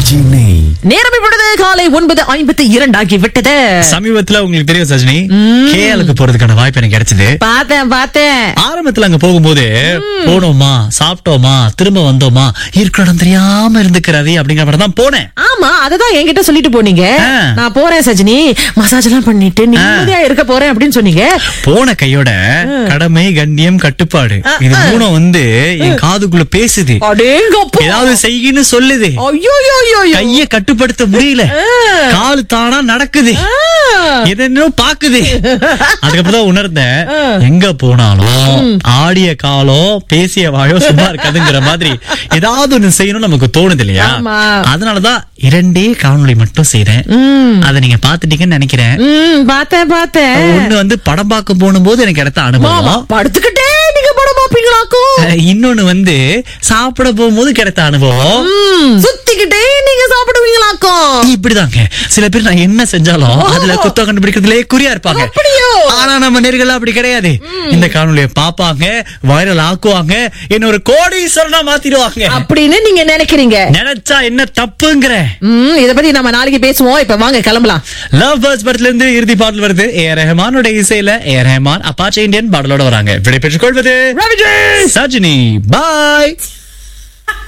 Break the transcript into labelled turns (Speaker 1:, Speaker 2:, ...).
Speaker 1: ரஜினி
Speaker 2: நேரம் இப்பொழுது காலை ஒன்பது ஐம்பத்தி இரண்டு ஆகி விட்டது
Speaker 3: சமீபத்துல உங்களுக்கு தெரியும் சஜினி கேஎலுக்கு போறதுக்கான வாய்ப்பு எனக்கு கிடைச்சது
Speaker 2: பார்த்தேன் பார்த்தேன்
Speaker 3: ஆரம்பத்துல அங்க போகும்போது போனோமா சாப்பிட்டோமா திரும்ப வந்தோமா இருக்கிற இடம் தெரியாம இருந்துக்கிறாரு அப்படிங்கிற மாதிரி தான் போனேன்
Speaker 2: ஆமா அததான் என்கிட்ட சொல்லிட்டு போனீங்க
Speaker 3: ஆ.
Speaker 2: நான் போறேன் சஜினி மசாஜ் எல்லாம் பண்ணிட்டு நிம்மதியா இருக்க போறேன் அப்படின்னு சொன்னீங்க
Speaker 3: போன கையோட கடமை கண்ணியம் கட்டுப்பாடு இது மூணும் வந்து என் காதுக்குள்ள பேசுது
Speaker 2: அடேங்கப்பா
Speaker 3: ஏதாவது செய்யின்னு சொல்லுது
Speaker 2: ஐயோ ஐயோ, ஐயோ
Speaker 3: கைய கட்டுப்படுத்த முடியல காலு தானா நடக்குது என்னென்ன பாக்குது அதுக்கப்புறம் தான் உணர்ந்தேன் எங்க போனாலும் ஆடிய காலம் பேசிய வாயோ சும்மா இருக்காதுங்கிற மாதிரி ஏதாவது ஒண்ணு செய்யணும் நமக்கு தோணுது இல்லையா
Speaker 2: ஆமா.
Speaker 3: அதனாலதான் இரண்டே காணொளி மட்டும் செய்றேன் அதை நீங்க பாத்துட்டீங்கன்னு நினைக்கிறேன்
Speaker 2: ம் பார்த்தேன் பார்த்தேன்
Speaker 3: ஒண்ணு வந்து படம் பார்க்க போகும்போது எனக்கு கிடைத்த
Speaker 2: மாமா
Speaker 3: அனுபவம்
Speaker 2: படுத்துக்கிட்டே நீங்க படம் பாப்பீங்களாக்கும்
Speaker 3: அஹ், இன்னொன்னு வந்து சாப்பிட போகும்போது கிடைத்த அனுபவம்
Speaker 2: ம், சுத்திக்கிட்டே நீங்க சாப்பிடுவீங்களாக்கும்
Speaker 3: இப்படிதாங்க சில பேர் நான் என்ன செஞ்சாலும் அதுல குத்தம் கண்டுபிடிக்கிறதுலே குறியா இருப்பாங்க
Speaker 2: அப்படியோ?
Speaker 3: ஆனா நம்ம நேர்கள் அப்படி கிடையாது இந்த காணொலியை பாப்பாங்க வைரல் ஆக்குவாங்க என்ன ஒரு கோடீஸ்வரனா மாத்திடுவாங்க
Speaker 2: அப்படின்னு நீங்க நினைக்கிறீங்க
Speaker 3: நினைச்சா என்ன தப்புங்கிற
Speaker 2: ம் இத பத்தி நம்ம நாளைக்கு பேசுவோம் இப்ப வாங்க கிளம்பலாம்
Speaker 3: லவ் பர்ஸ் படத்துல இருந்து இறுதி பாடல் வருது ஏ ரஹமானோட இசையில ஏ ரஹமான் அப்பாச்சே இந்தியன் பாடலோட வராங்க விடை பெற்றுக் கொள்வது
Speaker 2: ரவிஜி
Speaker 3: சஜினி பாய்